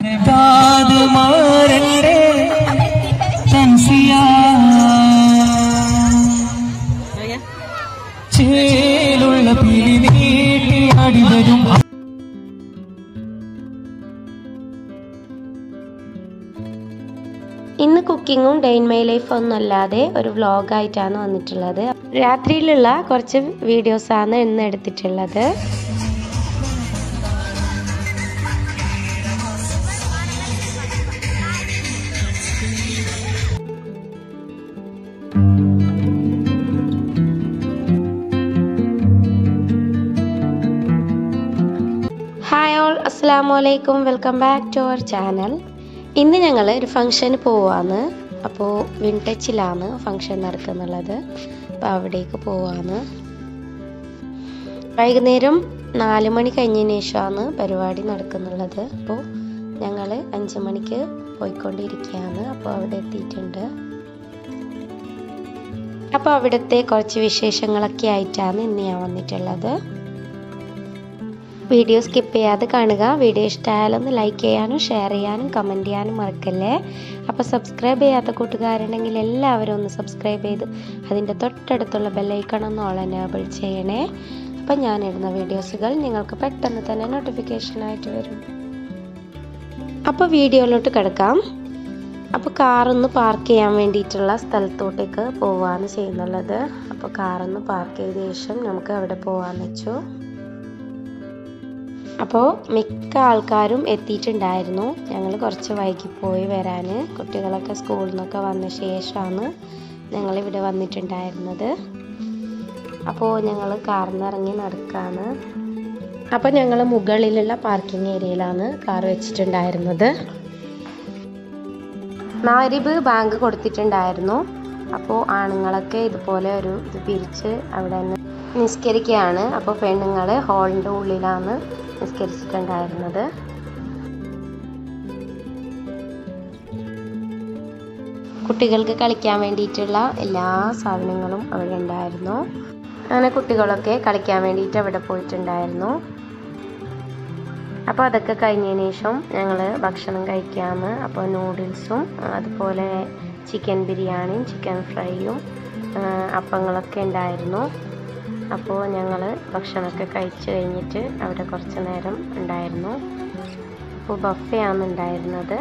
കാതുമാരന്റെ തൻസിയ ചേലുള്ള പിലി നീട്ടി അടിവരും ഇന്ന് കുക്കിങ്ങും Dain my life ഒന്നും അല്ലാതെ ഒരു വ്ളോഗായിട്ടാണ് വന്നിട്ടുള്ളത് രാത്രിയിലുള്ള കുറച്ച് വീഡിയോസാണ് ഇന്ന് എടുത്തിട്ടുള്ളത് ഹായ് ഓൾ അസ്സാം വലൈക്കും welcome back to our channel ഇന്ന് ഞങ്ങൾ ഒരു ഫംഗ്ഷന് പോവാന്ന് അപ്പോൾ വിൻടച്ചിലാണ് ഫംഗ്ഷൻ നടക്കുന്നുള്ളത് അപ്പോൾ അവിടേക്ക് പോവാന്ന് വൈകുന്നേരം നാല് മണി കഴിഞ്ഞതിന് ശേഷമാണ് പരിപാടി നടക്കുന്നുള്ളത് അപ്പോൾ ഞങ്ങൾ അഞ്ച് മണിക്ക് പോയിക്കൊണ്ടിരിക്കുകയാണ് അപ്പോൾ അവിടെ എത്തിയിട്ടുണ്ട് അപ്പോൾ അവിടുത്തെ കുറച്ച് വിശേഷങ്ങളൊക്കെ ആയിട്ടാണ് ഇന്ന് ഞാൻ വന്നിട്ടുള്ളത് വീഡിയോ സ്കിപ്പ് ചെയ്യാതെ കാണുക വീഡിയോ ഇഷ്ടമായാലൊന്ന് ലൈക്ക് ചെയ്യാനും ഷെയർ ചെയ്യാനും കമൻറ്റ് ചെയ്യാനും മറക്കല്ലേ അപ്പോൾ സബ്സ്ക്രൈബ് ചെയ്യാത്ത കൂട്ടുകാരുണ്ടെങ്കിൽ എല്ലാവരും ഒന്ന് സബ്സ്ക്രൈബ് ചെയ്ത് അതിൻ്റെ തൊട്ടടുത്തുള്ള ബെല്ലൈക്കൺ ഒന്ന് ഓൾ എനേബിൾ ചെയ്യണേ അപ്പം ഞാനിടുന്ന വീഡിയോസുകൾ നിങ്ങൾക്ക് പെട്ടെന്ന് തന്നെ നോട്ടിഫിക്കേഷനായിട്ട് വരും അപ്പോൾ വീഡിയോയിലോട്ട് കിടക്കാം അപ്പോൾ കാറൊന്ന് പാർക്ക് ചെയ്യാൻ വേണ്ടിയിട്ടുള്ള സ്ഥലത്തോട്ടേക്ക് പോവാണ് ചെയ്യുന്നുള്ളത് അപ്പോൾ കാറൊന്ന് പാർക്ക് ചെയ്ത ശേഷം നമുക്ക് അവിടെ പോകാമെന്ന് വെച്ചു അപ്പോൾ മിക്ക ആൾക്കാരും എത്തിയിട്ടുണ്ടായിരുന്നു ഞങ്ങൾ കുറച്ച് വൈകിപ്പോയി വരാൻ കുട്ടികളൊക്കെ സ്കൂളിൽ നിന്നൊക്കെ വന്ന ശേഷമാണ് ഞങ്ങളിവിടെ വന്നിട്ടുണ്ടായിരുന്നത് അപ്പോൾ ഞങ്ങൾ കാറിൽ നിന്ന് ഇറങ്ങി നടക്കുകയാണ് അപ്പോൾ ഞങ്ങൾ മുകളിലുള്ള പാർക്കിംഗ് ഏരിയയിലാണ് കാർ വെച്ചിട്ടുണ്ടായിരുന്നത് നാരിബ് ബാങ്ക് കൊടുത്തിട്ടുണ്ടായിരുന്നു അപ്പോൾ ആണുങ്ങളൊക്കെ ഇതുപോലെ ഒരു ഇത് പിരിച്ച് അവിടെ നിന്ന് നിസ്കരിക്കുകയാണ് അപ്പോൾ പെണ്ണുങ്ങൾ ഹാളിൻ്റെ ഉള്ളിലാണ് നിസ്കരിച്ചിട്ടുണ്ടായിരുന്നത് കുട്ടികൾക്ക് കളിക്കാൻ വേണ്ടിയിട്ടുള്ള എല്ലാ സാധനങ്ങളും അവിടെ ഉണ്ടായിരുന്നു അങ്ങനെ കുട്ടികളൊക്കെ കളിക്കാൻ വേണ്ടിയിട്ട് അവിടെ പോയിട്ടുണ്ടായിരുന്നു അപ്പോൾ അതൊക്കെ കഴിഞ്ഞതിന് ശേഷം ഞങ്ങൾ ഭക്ഷണം കഴിക്കാമെന്ന് അപ്പോൾ നൂഡിൽസും അതുപോലെ ചിക്കൻ ബിരിയാണിയും ചിക്കൻ ഫ്രൈയും അപ്പങ്ങളൊക്കെ ഉണ്ടായിരുന്നു അപ്പോൾ ഞങ്ങൾ ഭക്ഷണമൊക്കെ കഴിച്ച് കഴിഞ്ഞിട്ട് അവിടെ കുറച്ച് നേരം ഉണ്ടായിരുന്നു അപ്പോൾ ബഫയാണ് ഉണ്ടായിരുന്നത്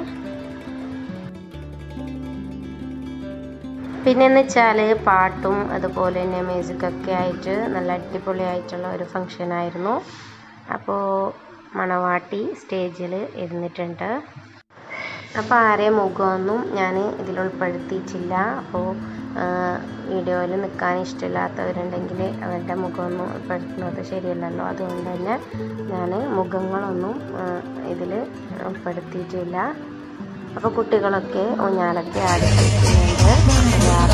പിന്നെന്ന് വെച്ചാൽ പാട്ടും അതുപോലെ തന്നെ മ്യൂസിക്കൊക്കെ ആയിട്ട് നല്ല അടിപൊളിയായിട്ടുള്ള ഒരു ഫങ്ഷൻ ആയിരുന്നു അപ്പോൾ മണവാട്ടി സ്റ്റേജിൽ ഇരുന്നിട്ടുണ്ട് അപ്പോൾ ആരെയും മുഖമൊന്നും ഞാൻ ഇതിൽ ഉൾപ്പെടുത്തിയിട്ടില്ല അപ്പോൾ വീഡിയോയിൽ നിൽക്കാൻ ഇഷ്ടമില്ലാത്തവരുണ്ടെങ്കിൽ അവരുടെ മുഖമൊന്നും ഉൾപ്പെടുത്തുന്നത് ശരിയല്ലല്ലോ അതുകൊണ്ട് തന്നെ ഞാൻ മുഖങ്ങളൊന്നും ഇതിൽ ഉൾപ്പെടുത്തിയിട്ടില്ല അപ്പോൾ കുട്ടികളൊക്കെ ഊഞ്ഞാലൊക്കെ ആടി കളിക്കുന്നുണ്ട്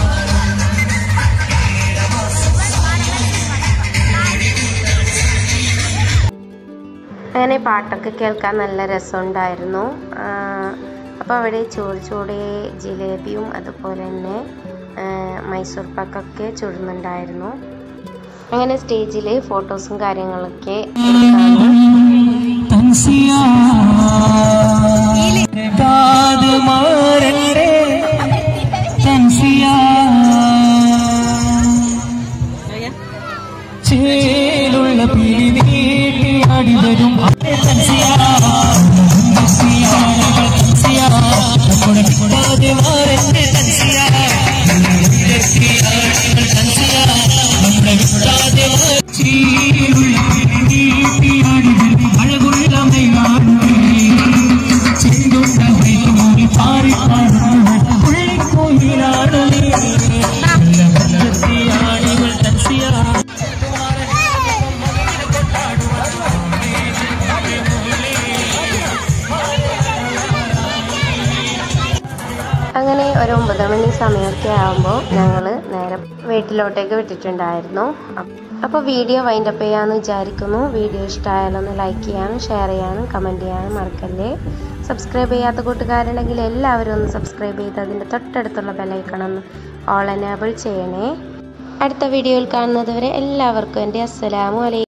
അങ്ങനെ പാട്ടൊക്കെ കേൾക്കാൻ നല്ല രസമുണ്ടായിരുന്നു അപ്പോൾ അവിടെ ചൂട് ചൂട് ജിലേബിയും അതുപോലെ തന്നെ മൈസൂർ പാക്കൊക്കെ ചുടുന്നുണ്ടായിരുന്നു അങ്ങനെ സ്റ്റേജിൽ ഫോട്ടോസും കാര്യങ്ങളൊക്കെ തൻസിയ കാതുമാരന്റെ തൻസിയ ചേലുള്ള പിലി നീട്ടി അടിവരും തൻസിയ തൻസിയ തൻസിയ നമ്മുടെ കാതുമാരന്റെ തൻസിയ തൻസിയ നമ്മുടെ വിട്ടാതെ ചേലുള്ള പിലി നീട്ടി അടിവരും അഴകുള്ള മൈനാടും ചെങ്കുണ്ട മൈനൂരി പാറി പുള്ളിക്കോയിലാണ് ആണികൾ തൻസിയ അങ്ങനെ ഒരു ഒമ്പത് മണി സമയമൊക്കെ ആകുമ്പോൾ ഞങ്ങൾ നേരെ വീട്ടിലോട്ടേക്ക് വിട്ടിട്ടുണ്ടായിരുന്നു അപ്പോൾ വീഡിയോ വൈൻഡപ്പ് ചെയ്യാമെന്ന് വിചാരിക്കുന്നു വീഡിയോ ഇഷ്ടമായാലൊന്ന് ലൈക്ക് ചെയ്യാനും ഷെയർ ചെയ്യാനും കമൻറ്റ് ചെയ്യാനും മറക്കല്ലേ സബ്സ്ക്രൈബ് ചെയ്യാത്ത കൂട്ടുകാരുണ്ടെങ്കിൽ എല്ലാവരും ഒന്ന് സബ്സ്ക്രൈബ് ചെയ്ത് അതിൻ്റെ തൊട്ടടുത്തുള്ള ബെലൈക്കണമെന്ന് ഓൾ എനേബിൾ ചെയ്യണേ അടുത്ത വീഡിയോയിൽ കാണുന്നത് വരെ എല്ലാവർക്കും എൻ്റെ അസ്സലാമു അലൈക്കും